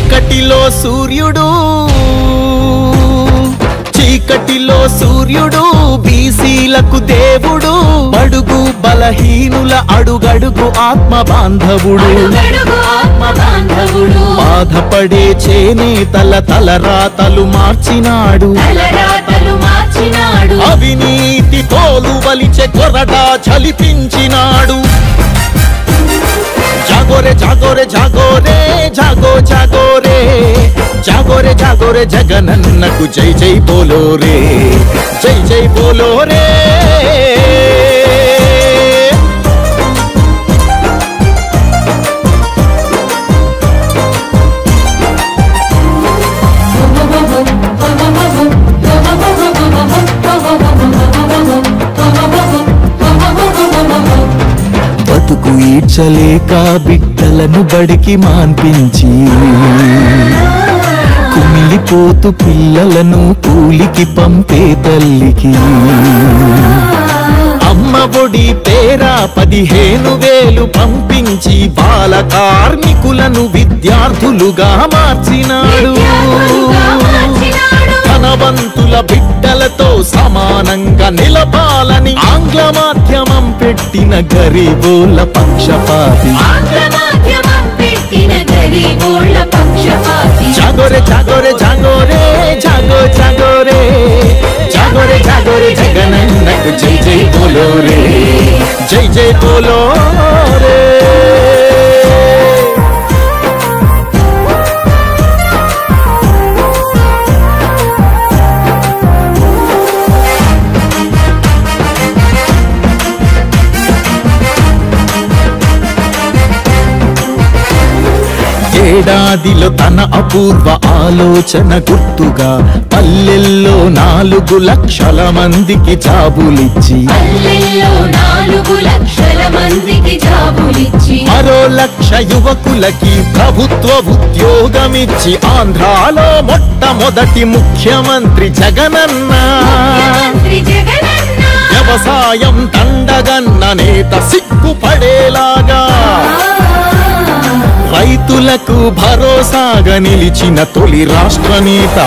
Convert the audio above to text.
చీకటిలో సూర్యుడు చీకటిలో సూర్యుడు బీసీలకు దేవుడు బడుగు బలహీనుల అడుగడుగు ఆత్మ బాంధవుడు అడుగడుగు ఆత్మ బాంధవుడు బాధపడే చేనేతల తలరాతలు మార్చినాడు తలరాతలు మార్చినాడు అవినీతి తోలు వలిచె కొరడా చలిపించినాడు జాగోరే జాగోరే జాగోరే జాగో జాగోరే జాగోరే జాగోరే జగనన్నకు జై జై బోలో రే జై జై బోలో రే బతుకు ఈడ్చలేక బిడ్డలను బడికి మాన్పించి కుమిలిపోతూ పిల్లలను కూలికి పంపే తల్లికి అమ్మ ఒడి పేరా పదిహేను వేలు పంపించి బాల కార్మికులను విద్యార్థులుగా మార్చినాడు విద్యార్థులుగా మార్చినాడు. ధనవంతుల బిడ్డలతో సమానంగా నిలపాలని ఆంగ్ల మాధ్యమం పెట్టిన గరీబోల పక్షపాతి ఆంగ్ల మాధ్యమం పెట్టిన గరీబోళ్ళ పక్షపాతి జాగోరే జాగోరే జాగోరే జాగో జాగోరే జాగోరే జాగోరే జగనన్నకు జై జై బోలో రే జై జై బోలో రే ఏడాదిలో తన అపూర్వ ఆలోచన గుర్తుగా పల్లెల్లో నాలుగు లక్షల మందికి జాబులిచ్చి పల్లెల్లో నాలుగు లక్షల మందికి జాబులిచ్చి మరో లక్ష యువకులకి ప్రభుత్వ ఉద్యోగమిచ్చి ఆంధ్రాలో మొట్టమొదటి ముఖ్యమంత్రి జగనన్న ముఖ్యమంత్రి జగనన్న వ్యవసాయం దండగన్న నేత సిగ్గుపడేలాగా రైతులకు భరోసాగా నిలిచిన తొలి రాష్ట్ర నేత